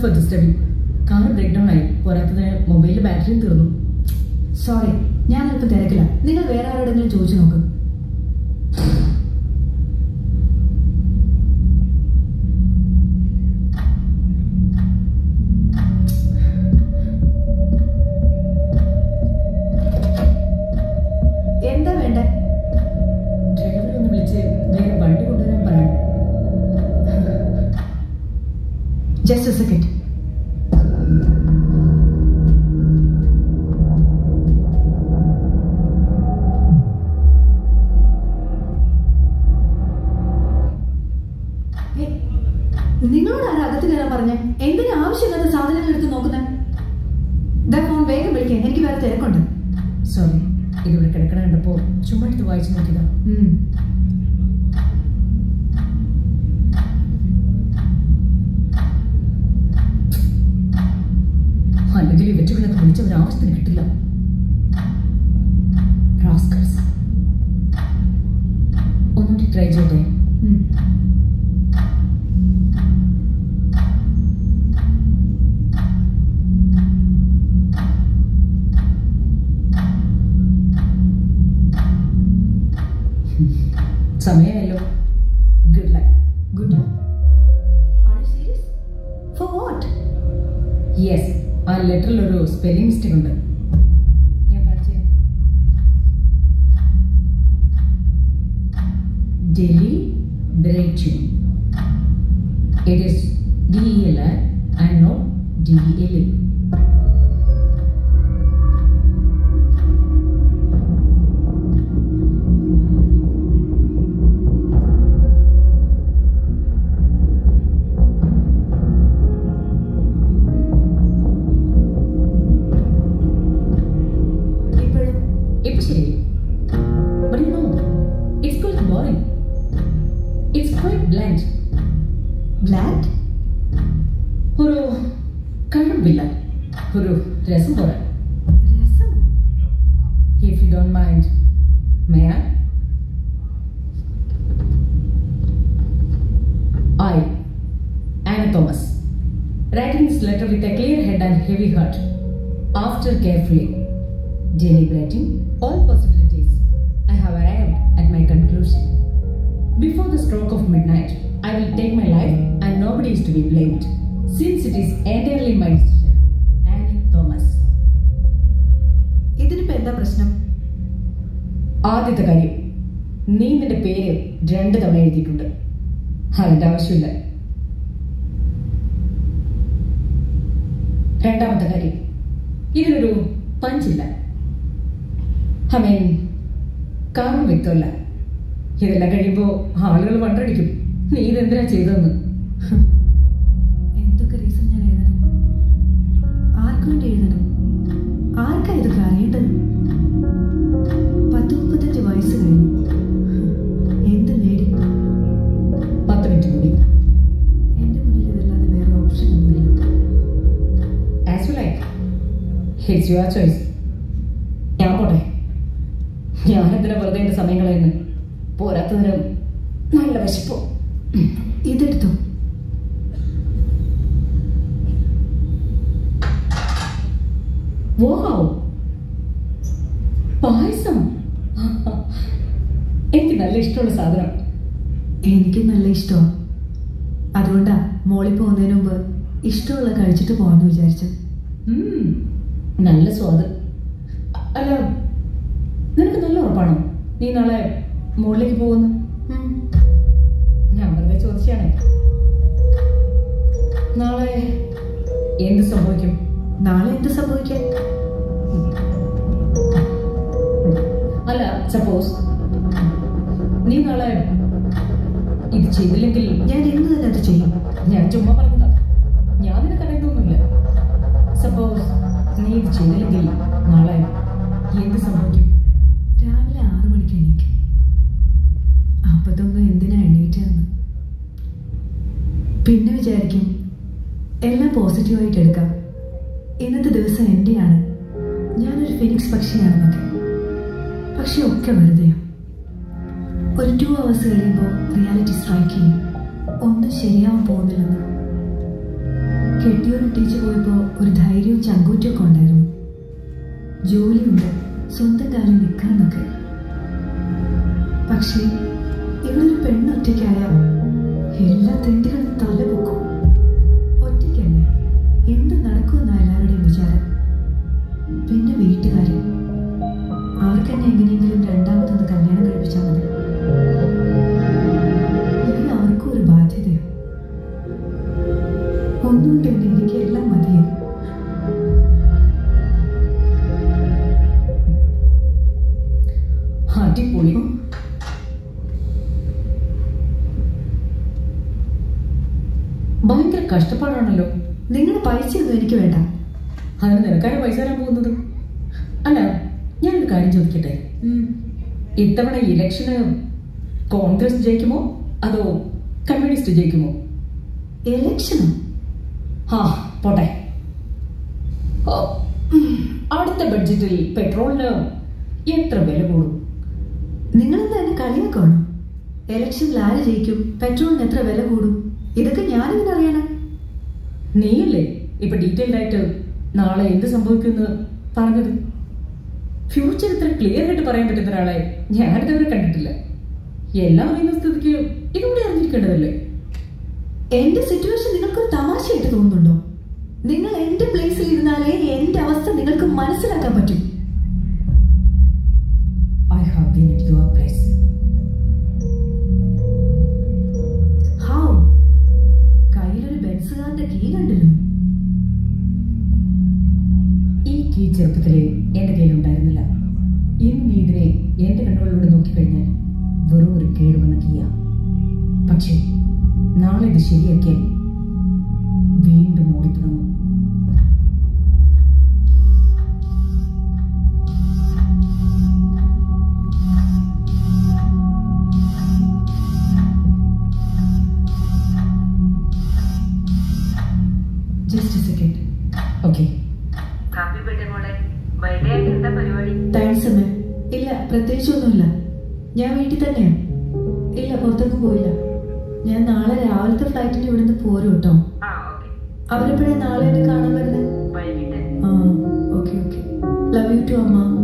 Four disturbing car break down ആയി പോരാത്തതിന് മൊബൈലിൽ ബാറ്ററിയും തീർന്നു സോറി ഞാൻ അല്പം തിരക്കില്ല നിങ്ങൾ വേറെ ആരോടെങ്കിലും ചോദിച്ചു നോക്ക് എന്താ വേണ്ടേ ഡ്രൈവറെ ഒന്ന് വിളിച്ച് വേറെ വണ്ടി കൊണ്ടുവരാൻ പറയാം ജസ്റ്റ് സെക്കൻഡ് നിങ്ങളോട് ആരാ അകത്ത് കയറാൻ പറഞ്ഞ എന്തിനു ആവശ്യമില്ലാത്ത സാധനങ്ങൾ എടുത്ത് നോക്കുന്നേ ഇതാ ഫോൺ വേഗം വിളിക്കാൻ എനിക്ക് വേറെ തിരക്കുണ്ട് സോറി ഇതിവിടെ കിടക്കണ കണ്ടപ്പോ ചുമ്മാ എടുത്ത് വായിച്ചു നോക്കിയതാ ഉം. അല്ലെങ്കിൽ ഇവറ്റുകളൊക്കെ വിളിച്ച ഒരു ആവശ്യത്തിന് കിട്ടില്ല റാസ്കൽസ് ഒന്നുകൂടി ട്രൈ ചെയ്തേ ഉം. സമയമായല്ലോ ഗുഡ് ലൈ Good. Are you serious? For what? Yes ആ ലെറ്ററിൽ ഒരു സ്പെല്ലിംഗ് മിസ്റ്റേക്ക് ഉണ്ട് ഞാൻ കാണിച്ചു തരാം. deliberation. It is D-E-L-I and not D-E-L-A. ഇപ്പോഴും ഇപ്പൊ ശരി But you know, it's quite boring. It's quite bland. Black ഒരു കഴമ്പില്ല ഒരു രസം പോലെ രസം If you don't mind, may I? I, Anna Thomas, writing this letter with a clear head and heavy heart, after carefully deliberating all possibilities, I have arrived at my conclusion. Before the stroke of midnight, I will take my life and nobody is to be blamed, since it is entirely my decision. Annie Thomas. ഇതിനിപ്പോ എന്താ പ്രശ്നം ആദ്യത്തെ കാര്യം നീ നിന്റെ പേര് രണ്ട് തവണ എഴുതിയിട്ടുണ്ട് അതിന്റെ ആവശ്യമില്ല രണ്ടാമത്തെ കാര്യം ഇതിനൊരു പഞ്ചില്ല ഐ മീൻ കാരണം വ്യക്തമല്ല ഇതെല്ലാം കഴിയുമ്പോൾ ആളുകൾ വണ്ടടിക്കും നീ ഇതെന്തിനാ ചെയ്തതെന്ന് എന്തൊക്കെ റീസൺ ഞാൻ എഴുതണം ആർക്കു വേണ്ടി എഴുതണം ആർക്കാ ഇതൊക്കെ അറിയേണ്ടത് പത്ത് മുപ്പത്തഞ്ച് വയസ്സ് കഴിഞ്ഞു എന്ത് നേടി പത്ത് മിനിറ്റ് കൂടി എന്റെ മുന്നിൽ ഇതല്ലാതെ വേറെ ഓപ്ഷൻ ഒന്നുമില്ല as you like it's your choice ഞാൻ പോട്ടെ ഞാൻ എന്തിനാ വെറുതെ എൻ്റെ സമയം കളയുന്നു പോരാത്തതിനും നല്ല വിശപ്പോ ഇതെടുത്തോ വാവ് പായസം എനിക്ക് നല്ല ഇഷ്ടമുള്ള സാധനം എനിക്ക് നല്ല ഇഷ്ടമാണ് അതുകൊണ്ടാ മോളിൽ പോകുന്നതിന് മുമ്പ് ഇഷ്ടമുള്ള കഴിച്ചിട്ട് പോകാന്ന് വിചാരിച്ചു ഉം, നല്ല സ്വാദ് അ- അല്ല നിനക്ക് നല്ല ഉറപ്പാണോ നീ നാളെ മുകളിലേക്ക് പോകുന്നു ഉം. ഞാൻ വെറുതെ ചോദിച്ചാണേ നാളെ എന്ത് സംഭവിക്കും നാളെ എന്ത് സംഭവിക്കാൻ അല്ല സപ്പോസ് നീ നാളെ ഇത് ചെയ്തില്ലെങ്കിൽ ഞാൻ ഇന്ന് തന്നെ അത് ചെയ്യും ഞാൻ ചുമ്മാ പറഞ്ഞതാ ഞാൻ നിനക്ക് അറിയത്തൊന്നുമില്ല സപ്പോസ് നീ ഇത് ചെയ്തില്ലെങ്കിൽ നാളെ എന്ത് സംഭവിക്കും രാവിലെ ആറു മണിക്ക് എണീക്കും അപ്പത്തൊന്നും എന്തിനാ എണീറ്റെന്ന് പിന്നെ വിചാരിക്കും എല്ലാം പോസിറ്റീവായിട്ട് എടുക്കാം ഇന്നത്തെ ദിവസം എൻ്റെയാണ് ഞാനൊരു ഫിനിക്സ് പക്ഷിയാണെന്നൊക്കെ പക്ഷെ ഒക്കെ വെറുതെയാ ഒരു ടു അവേഴ്സ് കഴിയുമ്പോൾ റിയാലിറ്റി സ്ട്രൈക്ക് ചെയ്യും ഒന്നും ശരിയാവാൻ പോകുന്നില്ലെന്ന് കെട്ടിയോനും ടീച്ചർ പോയപ്പോൾ ഒരു ധൈര്യവും ചങ്കൂറ്റവും ഒക്കെ ഉണ്ടായിരുന്നു ജോലിയുണ്ട് സ്വന്തം കാലം നിൽക്കാന്നൊക്കെ പക്ഷേ ഇവിടെ ഒരു പെണ്ണൊറ്റയ്ക്കായ എല്ലാ തെണ്ടികളും തല പൊക്കും ഒറ്റയ്ക്കല്ലേ എന്ത് നടക്കുമെന്ന എല്ലാവരുടെയും വിചാരം പിന്നെ വീട്ടുകാരും അവർക്കെന്നെ എങ്ങനെയെങ്കിലും രണ്ടാമതൊന്ന് കല്യാണം കഴിപ്പിച്ചാൽ മതി ഞാൻ അവർക്കും ഒരു ബാധ്യതയോ ഒന്നും തന്നെ എനിക്ക് എല്ലാം മതിയോ അടിപൊളി ഭയങ്കര കഷ്ടപ്പാടാണല്ലോ നിങ്ങളുടെ പൈസയൊന്നും എനിക്ക് വേണ്ട അതിന് നിനക്കാരെ പൈസ തരാൻ പോകുന്നത് അല്ല ഞാനൊരു കാര്യം ചോദിക്കട്ടെ ഇത്തവണ ഇലക്ഷന് കോൺഗ്രസ് ജയിക്കുമോ അതോ കമ്മ്യൂണിസ്റ്റ് ജയിക്കുമോ എലക്ഷനോ ആ പോട്ടെ ഓ, ഉം, അടുത്ത ബഡ്ജറ്റിൽ പെട്രോളിന് എത്ര വില കൂടും നിങ്ങളെന്താ എന്നെ കളിയാക്കണോ എലക്ഷനിൽ ആര് ജയിക്കും പെട്രോളിന് എത്ര വില കൂടും ഇതൊക്കെ ഞാനെങ്ങനെ അറിയാനാ നീയല്ലേ ഇപ്പൊ ഡീറ്റെയിൽഡ് ആയിട്ട് നാളെ എന്ത് സംഭവിക്കുമെന്ന് പറഞ്ഞത് ഫ്യൂച്ചർ ഇത്ര ക്ലിയർ ആയിട്ട് പറയാൻ പറ്റുന്ന ഒരാളെ ഞാനിതുവരെ കണ്ടിട്ടില്ല എല്ലാം അറിയുന്ന സ്ഥിതിക്ക് ഇതുകൂടി അറിഞ്ഞിരിക്കേണ്ടതല്ലേ എന്റെ സിറ്റുവേഷൻ നിങ്ങൾക്കൊരു തമാശയായിട്ട് തോന്നുന്നുണ്ടോ നിങ്ങൾ എന്റെ പ്ലേസിൽ ഇരുന്നാലേ എന്റെ അവസ്ഥ നിങ്ങൾക്ക് മനസ്സിലാക്കാൻ പറ്റും I have been at your place how കയ്യിലൊരു ബെൻസുകാരന്റെ കീ കണ്ടല്ലോ ഈ കീ ചെറുപ്പത്തിലെ എന്റെ കയ്യിലുണ്ടായിരുന്നില്ല ഇന്ന് നീ ഇതിനെ എന്റെ കണ്ണുകളിലൂടെ നോക്കിക്കഴിഞ്ഞാൽ വെറും ഒരു കേടുവന്ന കീയ പക്ഷേ നാളെ ഇത് ശരിയാക്കിയാൽ വീണ്ടും ഓടിത്തുടങ്ങും ജസ്റ്റ് സെക്കൻഡ് ഓക്കെ കാപ്പി പെട്ടെ മോളെ ബർത്ത്ഡേ ആയിട്ട് എന്താ പരിപാടി താങ്ക്സ് അമ്മേ ഇല്ല പ്രത്യേകിച്ചൊന്നുമില്ല ഞാൻ വീട്ടിൽ തന്നെയാ ഇല്ല പുറത്തൊന്നും പോയില്ല ഞാൻ നാളെ രാവിലത്തെ ഫ്ലൈറ്റിന് ഇവിടുന്ന് പോരും കേട്ടോ ആ ഓക്കെ അവരെപ്പോഴാണ് നാളെ എന്നെ കാണാൻ വരുന്നത് വൈകിട്ട് ആ okay okay love you too അമ്മ